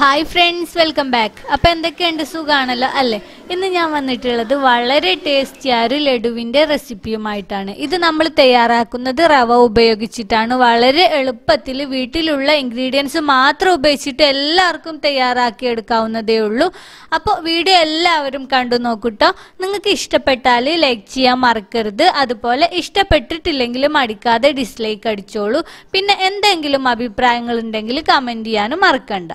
hi friends welcome back അപ്പം എന്തൊക്കെയുണ്ട് സുഖാണല്ലോ അല്ലേ ഇന്ന് ഞാൻ വന്നിട്ടുള്ളത് വളരെ ടേസ്റ്റിയായ ഒരു ലഡുവിൻ്റെ റെസിപ്പിയുമായിട്ടാണ് ഇത് നമ്മൾ തയ്യാറാക്കുന്നത് റവ ഉപയോഗിച്ചിട്ടാണ് വളരെ എളുപ്പത്തിൽ വീട്ടിലുള്ള ഇൻഗ്രീഡിയൻസ് മാത്രം ഉപയോഗിച്ചിട്ട് എല്ലാവർക്കും തയ്യാറാക്കി എടുക്കാവുന്നതേ ഉള്ളൂ അപ്പോൾ വീഡിയോ എല്ലാവരും കണ്ടു നോക്കൂട്ടോ നിങ്ങൾക്ക് ഇഷ്ടപ്പെട്ടാൽ ലൈക്ക് ചെയ്യാൻ മറക്കരുത് അതുപോലെ ഇഷ്ടപ്പെട്ടിട്ടില്ലെങ്കിൽ മടിക്കാതെ ഡിസ്ലൈക്ക് അടിച്ചോളൂ പിന്നെ എന്തെങ്കിലും അഭിപ്രായങ്ങൾ ഉണ്ടെങ്കിൽ കമൻറ്റ് ചെയ്യാനും മറക്കണ്ട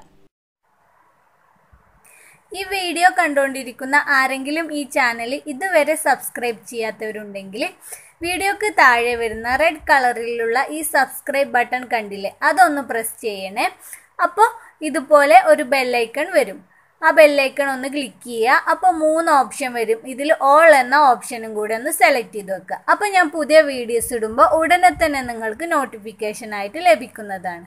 ഈ വീഡിയോ കണ്ടുകൊണ്ടിരിക്കുന്ന ആരെങ്കിലും ഈ ചാനൽ ഇതുവരെ സബ്സ്ക്രൈബ് ചെയ്യാത്തവരുണ്ടെങ്കിൽ വീഡിയോക്ക് താഴെ വരുന്ന റെഡ് കളറിലുള്ള ഈ സബ്സ്ക്രൈബ് ബട്ടൺ കണ്ടില്ലേ അതൊന്ന് പ്രസ് ചെയ്യണേ അപ്പോൾ ഇതുപോലെ ഒരു ബെല്ലൈക്കൺ വരും ആ ബെല്ലൈക്കൺ ഒന്ന് ക്ലിക്ക് ചെയ്യുക അപ്പോൾ മൂന്ന് ഓപ്ഷൻ വരും ഇതിൽ ഓൾ എന്ന ഓപ്ഷനും കൂടെ ഒന്ന് സെലക്ട് ചെയ്ത് വെക്കുക അപ്പോൾ ഞാൻ പുതിയ വീഡിയോസ് ഇടുമ്പോൾ ഉടനെ തന്നെ നിങ്ങൾക്ക് നോട്ടിഫിക്കേഷൻ ആയിട്ട് ലഭിക്കുന്നതാണ്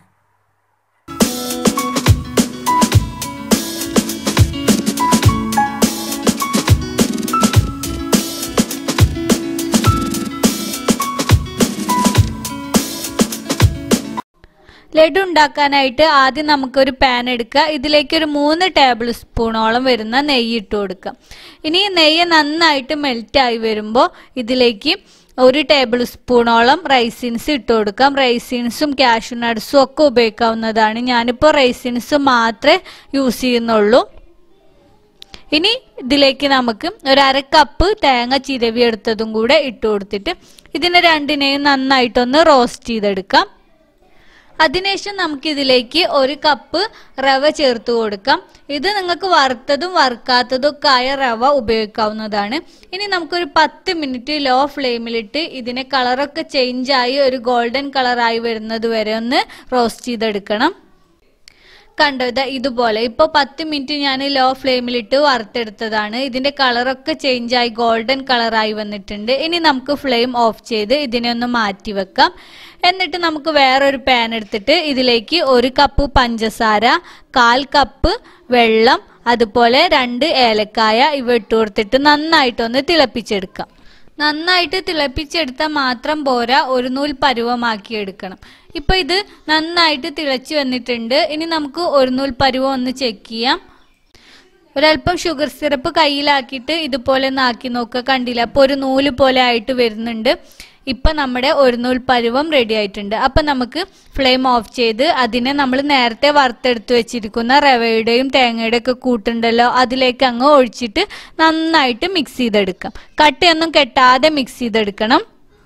ലഡു ഉണ്ടാക്കാനായിട്ട് ആദ്യം നമുക്കൊരു പാൻ എടുക്കുക ഇതിലേക്ക് ഒരു മൂന്ന് ടേബിൾ സ്പൂണോളം വരുന്ന നെയ്യ് ഇട്ട് കൊടുക്കാം ഇനി നെയ്യ് നന്നായിട്ട് മെൽറ്റായി വരുമ്പോൾ ഇതിലേക്ക് ഒരു ടേബിൾ സ്പൂണോളം റൈസിൻസ് ഇട്ട് കൊടുക്കാം റൈസിൻസും കാഷ്യൂ നട്ട്സും ഒക്കെ ഉപയോഗിക്കാവുന്നതാണ് ഞാനിപ്പോൾ റൈസിൻസ് മാത്രമേ യൂസ് ചെയ്യുന്നുള്ളൂ ഇനി ഇതിലേക്ക് നമുക്ക് ഒരു അര കപ്പ് തേങ്ങ ചിരവി എടുത്തതും കൂടെ ഇട്ട് കൊടുത്തിട്ട് ഇതിനെ രണ്ടിനെയും നന്നായിട്ടൊന്ന് റോസ്റ്റ് ചെയ്തെടുക്കാം അതിനുശേഷം നമുക്ക് ഇതിലേക്ക് ഒരു കപ്പ് റവ ചേർത്ത് കൊടുക്കാം ഇത് നിങ്ങൾക്ക് വറുത്തതും വറുക്കാത്തതും ഒക്കെ ആയ റവ ഉപയോഗിക്കാവുന്നതാണ് ഇനി നമുക്കൊരു പത്ത് മിനിറ്റ് ലോ ഫ്ലെയിമിലിട്ട് ഇതിനെ കളറൊക്കെ ചേഞ്ചായി ഒരു ഗോൾഡൻ കളറായി വരുന്നത് വരെ ഒന്ന് റോസ്റ്റ് ചെയ്തെടുക്കണം കണ്ടോ ഇതാ ഇതുപോലെ ഇപ്പോൾ പത്ത് മിനിറ്റ് ഞാൻ ലോ ഫ്ലെയിമിലിട്ട് വറുത്തെടുത്തതാണ് ഇതിന്റെ കളറൊക്കെ ചേഞ്ച് ആയി ഗോൾഡൻ കളറായി വന്നിട്ടുണ്ട് ഇനി നമുക്ക് ഫ്ലെയിം ഓഫ് ചെയ്ത് ഇതിനെ ഒന്ന് മാറ്റി വെക്കാം എന്നിട്ട് നമുക്ക് വേറൊരു പാൻ എടുത്തിട്ട് ഇതിലേക്ക് ഒരു കപ്പ് പഞ്ചസാര കാൽ കപ്പ് വെള്ളം അതുപോലെ രണ്ട് ഏലക്കായ ഇവ ഇട്ട് കൊടുത്തിട്ട് നന്നായിട്ടൊന്ന് തിളപ്പിച്ചെടുക്കാം നന്നായിട്ട് തിളപ്പിച്ചെടുത്താൽ മാത്രം പോരാ ഒരു നൂൽ പരുവമാക്കി എടുക്കണം ഇപ്പൊ ഇത് നന്നായിട്ട് തിളച്ചു വന്നിട്ടുണ്ട് ഇനി നമുക്ക് ഒരു നൂൽ പരുവം ഒന്ന് ചെക്ക് ചെയ്യാം ഒരല്പം ഷുഗർ സിറപ്പ് കയ്യിലാക്കിയിട്ട് ഇതുപോലെ ഒന്ന് ആക്കി നോക്കുക കണ്ടില്ല അപ്പോൾ ഒരു നൂല് പോലെ ആയിട്ട് വരുന്നുണ്ട് ഇപ്പൊ നമ്മുടെ ഒരു നൂൽ പരുവം റെഡി ആയിട്ടുണ്ട് അപ്പൊ നമുക്ക് ഫ്ലെയിം ഓഫ് ചെയ്ത് അതിനെ നമ്മൾ നേരത്തെ വറുത്തെടുത്ത് വെച്ചിരിക്കുന്ന റവയുടെയും തേങ്ങയുടെ ഒക്കെ കൂട്ടുണ്ടല്ലോ അതിലേക്ക് അങ്ങ് ഒഴിച്ചിട്ട് നന്നായിട്ട് മിക്സ് ചെയ്തെടുക്കാം കട്ടയൊന്നും കെട്ടാതെ മിക്സ് ചെയ്തെടുക്കണം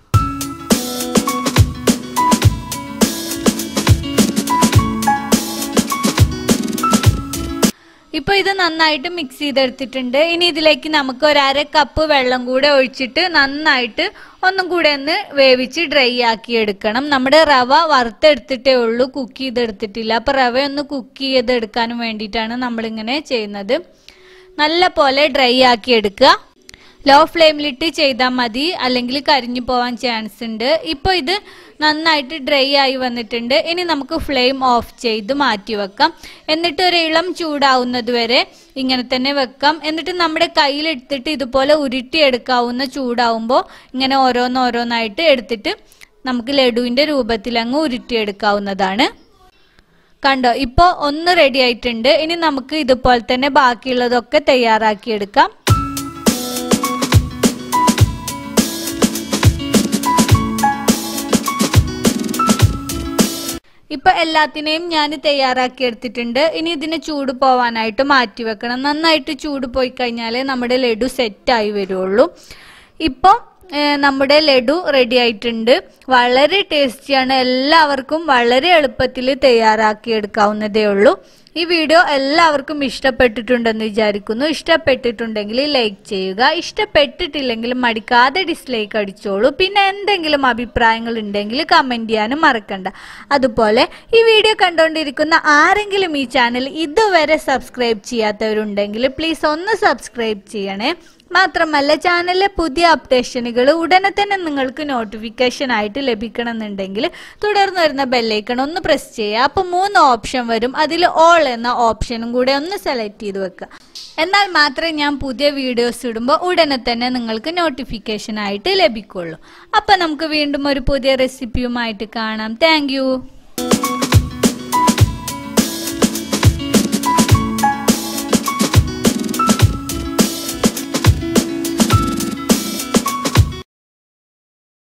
ഇപ്പൊ ഇത് നന്നായിട്ട് മിക്സ് ചെയ്തെടുത്തിട്ടുണ്ട് ഇനി ഇതിലേക്ക് നമുക്ക് ഒരു അര കപ്പ് വെള്ളം കൂടെ ഒഴിച്ചിട്ട് നന്നായിട്ട് ഒന്നും കൂടെ ഒന്ന് വേവിച്ച് ഡ്രൈ ആക്കി എടുക്കണം നമ്മുടെ റവ വറുത്തെടുത്തിട്ടേ ഉള്ളൂ കുക്ക് ചെയ്തെടുത്തിട്ടില്ല അപ്പൊ റവ ഒന്ന് കുക്ക് ചെയ്തെടുക്കാനും വേണ്ടിയിട്ടാണ് നമ്മളിങ്ങനെ ചെയ്യുന്നത് നല്ല പോലെ ഡ്രൈ ആക്കി എടുക്കുക ലോ ഫ്ലെയിമിലിട്ട് ചെയ്താൽ മതി അല്ലെങ്കിൽ കരിഞ്ഞു പോവാൻ ചാൻസ് ഉണ്ട് ഇപ്പോൾ ഇത് നന്നായിട്ട് ഡ്രൈ ആയി വന്നിട്ടുണ്ട് ഇനി നമുക്ക് ഫ്ലെയിം ഓഫ് ചെയ്ത് മാറ്റി വെക്കാം എന്നിട്ട് ഒരു ഇളം ചൂടാവുന്നത് വരെ ഇങ്ങനെ തന്നെ വെക്കാം എന്നിട്ട് നമ്മുടെ കയ്യിലെടുത്തിട്ട് ഇതുപോലെ ഉരുട്ടിയെടുക്കാവുന്ന ചൂടാവുമ്പോൾ ഇങ്ങനെ ഓരോന്നോരോന്നായിട്ട് എടുത്തിട്ട് നമുക്ക് ലഡുവിൻ്റെ രൂപത്തിൽ അങ്ങ് ഉരുട്ടിയെടുക്കാവുന്നതാണ് കണ്ടോ ഇപ്പോൾ ഒന്ന് റെഡി ആയിട്ടുണ്ട് ഇനി നമുക്ക് ഇതുപോലെ തന്നെ ബാക്കിയുള്ളതൊക്കെ തയ്യാറാക്കിയെടുക്കാം ഇപ്പൊ എല്ലാത്തിനെയും ഞാൻ തയ്യാറാക്കി എടുത്തിട്ടുണ്ട് ഇനി ഇതിന് ചൂട് പോവാനായിട്ട് മാറ്റി വെക്കണം നന്നായിട്ട് ചൂട് പോയി കഴിഞ്ഞാലേ നമ്മുടെ ലഡു സെറ്റായി വരുള്ളൂ ഇപ്പോൾ നമ്മുടെ ലഡു റെഡി ആയിട്ടുണ്ട് വളരെ ടേസ്റ്റിയാണ് എല്ലാവർക്കും വളരെ എളുപ്പത്തിൽ തയ്യാറാക്കി എടുക്കാവുന്നതേ ഉള്ളൂ ഈ വീഡിയോ എല്ലാവർക്കും ഇഷ്ടപ്പെട്ടിട്ടുണ്ടെന്ന് വിചാരിക്കുന്നു ഇഷ്ടപ്പെട്ടിട്ടുണ്ടെങ്കിൽ ലൈക്ക് ചെയ്യുക ഇഷ്ടപ്പെട്ടിട്ടില്ലെങ്കിൽ മടിക്കാതെ ഡിസ്ലൈക്ക് അടിച്ചോളൂ പിന്നെ എന്തെങ്കിലും അഭിപ്രായങ്ങൾ ഉണ്ടെങ്കിൽ കമൻറ്റ് ചെയ്യാനും മറക്കണ്ട അതുപോലെ ഈ വീഡിയോ കണ്ടുകൊണ്ടിരിക്കുന്ന ആരെങ്കിലും ഈ ചാനൽ ഇതുവരെ സബ്സ്ക്രൈബ് ചെയ്യാത്തവരുണ്ടെങ്കിൽ പ്ലീസ് ഒന്ന് സബ്സ്ക്രൈബ് ചെയ്യണേ മാത്രമല്ല ചാനലിലെ പുതിയ അപ്ഡേഷനുകൾ ഉടനെ തന്നെ നിങ്ങൾക്ക് നോട്ടിഫിക്കേഷൻ ആയിട്ട് ലഭിക്കണമെന്നുണ്ടെങ്കിൽ തുടർന്ന് വരുന്ന ബെല്ലൈക്കൺ ഒന്ന് പ്രസ് ചെയ്യുക അപ്പോൾ മൂന്ന് ഓപ്ഷൻ വരും അതിൽ ഓൾ എന്ന ഓപ്ഷനും കൂടെ ഒന്ന് സെലക്ട് ചെയ്ത് വെക്കുക എന്നാൽ മാത്രമേ ഞാൻ പുതിയ വീഡിയോസ് ഇടുമ്പോൾ ഉടനെ തന്നെ നിങ്ങൾക്ക് നോട്ടിഫിക്കേഷൻ ആയിട്ട് ലഭിക്കുള്ളൂ അപ്പം നമുക്ക് വീണ്ടും ഒരു പുതിയ റെസിപ്പിയുമായിട്ട് കാണാം താങ്ക്